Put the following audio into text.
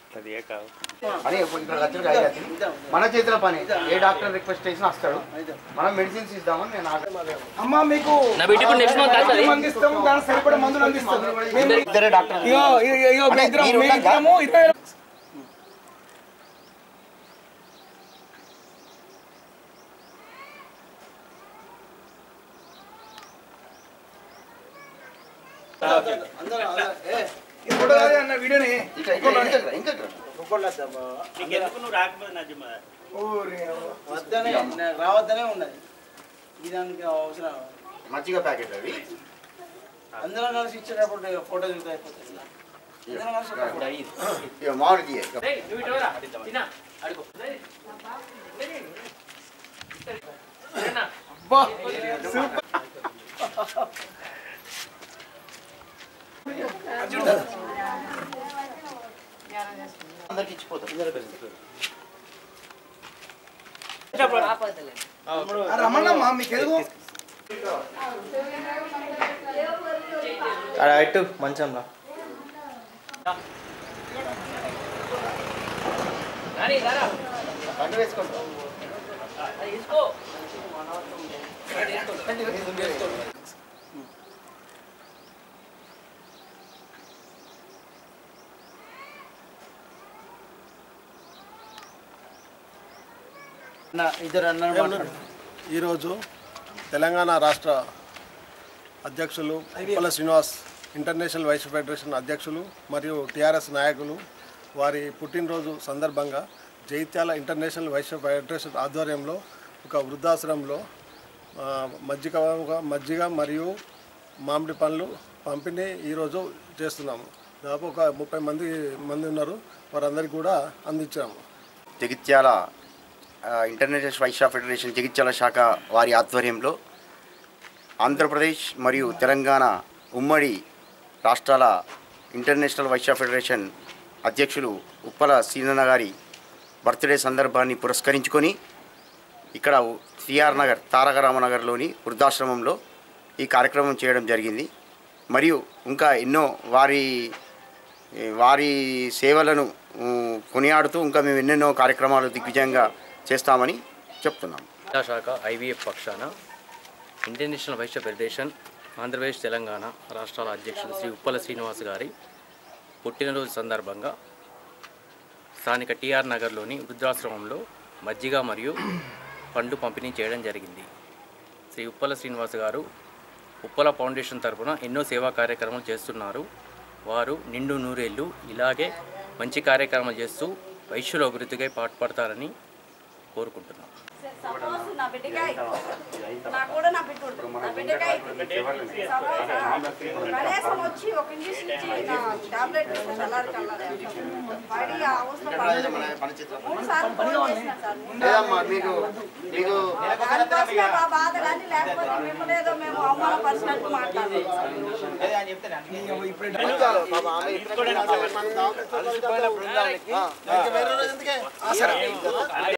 అది ఏ కావు అని ఇప్పుడు ఇక్కడ వచ్చిన ఐదు వచ్చింది. మన చేతిలో పని ఏ డాక్టర్ రిక్వెస్ట్ చేసినా వస్తాడు మనం మెడిసిన్స్ ఇద్దామని నేను ఆశ- అమ్మ మీకు నా బిడ్డ ఇప్పుడు నెక్స్ట్ మంత్ వస్తుంది అందిస్తాము దానికి సరిపడే మందులు అందిస్తాము మేము- ఇద్దరే డాక్టర్ ఇగో ఇగో ఇగో అంటే ఇద్దరం- మీరు మేము ఉన్నాక? ఇద్దరము ఇరవై వేలు- ఈ ఫోటో కాదు అన్న వీడియోని ఇంకా ఇంకా ఇంకా ఇక్కడ, ఇంకా ఇక్కడ. నీకు ఎందుకు నువ్వు రాకపోతే నా జిమ్మ ఓరి అవ్వ. వద్దనే రావద్దనే ఉన్నది ఇది దానికి అవసరం మజ్జిగ ప్యాకెట్ అవి అందరం కలిసి ఇచ్చేటప్పుడు ఫోటో దిగుతా అయిపోతుంది అందరం కలిసి ఒక ఫోటో. ఇక మామిడికి ఇక. నువ్వు ఇటు రా. తిన్నా. అడుగు. తిన్నా. అబ్బా, సూపర్. అందరికి ఇచ్చిపోతాం ఆ రమణమ్మ మీకు ఎదుగు అటు మంచంలో రాని, రారా. పండు వేసుకుంటాం అది తీసుకో. అన్న, ఇద్దరు అన్నారు మాట్లాడు ఈరోజు తెలంగాణ రాష్ట్ర అధ్యక్షులు ఉప్పల శ్రీనివాస్ ఇంటర్నేషనల్ వైస్ ఫెడరేషన్ అధ్యక్షులు మరియు టీఆర్ఎస్ నాయకులు వారి పుట్టినరోజు సందర్భంగా జైత్యాల ఇంటర్నేషనల్ వైస్ ఫెడరేషన్ ఆధ్వర్యంలో ఒక వృద్ధాశ్రమంలో ఆ, మజ్జిగ మజ్జిగ మరియు మామిడి పండ్లు పంపిణీ ఈరోజు చేస్తున్నాము దాదాపు ఒక ముప్పై మంది మంది ఉన్నారు వారందరికీ కూడా అందించాము జగిత్యాల ఆ, ఇంటర్నేషనల్ వైశ్య ఫెడరేషన్ జగిత్యాల శాఖ వారి ఆధ్వర్యంలో ఆంధ్రప్రదేశ్ మరియు తెలంగాణ ఉమ్మడి రాష్ట్రాల ఇంటర్నేషనల్ వైశ్య ఫెడరేషన్ అధ్యక్షులు ఉప్పల సీనన్న గారి బర్త్డే సందర్భాన్ని పురస్కరించుకొని ఇక్కడ సిఆర్ నగర్ తారక రామనగర్లోని వృద్ధాశ్రమంలో ఈ కార్యక్రమం చేయడం జరిగింది మరియు ఇంకా ఎన్నో వారి ఏ, వారి సేవలను ఊ, కొనియాడుతూ ఇంకా మేము ఎన్నెన్నో కార్యక్రమాలు దిగ్విజయంగా చేస్తామని చెప్తున్నాం శాఖ ఐవీఎఫ్ పక్షాన ఇంటర్నేషనల్ వైశ్య ఫెడరేషన్ ఆంధ్రప్రదేశ్ తెలంగాణ రాష్ట్రాల అధ్యక్షులు శ్రీ ఉప్పల శ్రీనివాస్ గారి పుట్టినరోజు సందర్భంగా స్థానిక టీఆర్ నగర్లోని వృద్ధాశ్రమంలో మజ్జిగ మరియు పండ్లు పంపిణీ చేయడం జరిగింది శ్రీ ఉప్పల శ్రీనివాస్ గారు ఉప్పల ఫౌండేషన్ తరపున ఎన్నో సేవా కార్యక్రమాలు చేస్తున్నారు వారు నిండు నూరేళ్ళు ఇలాగే మంచి కార్యక్రమాలు చేస్తూ వైశ్యుల అభివృద్ధికై పాటుపడతారని కోరుకుంటున్నాను సపోజ్ నా బిడ్డకాయ నాకు కూడా నా బిడ్డ నా బిడ్డకాయ కనీసం వచ్చి ఒక ఇంజక్షన్ ఇచ్చి నా టాబ్లెట్ చల్లారి చల్లారి పడి ఆ అవసరం మూడు సార్లు ఫోన్ చేసిన సార్ లేదమ్మా మీకు మీకు దానికోసమే మా బాధ కానీ లేకపోతే మిమ్మల్ని ఏదో మేము అవమానపరిచినట్టు మాట్లాడలేదు ఇప్పుడు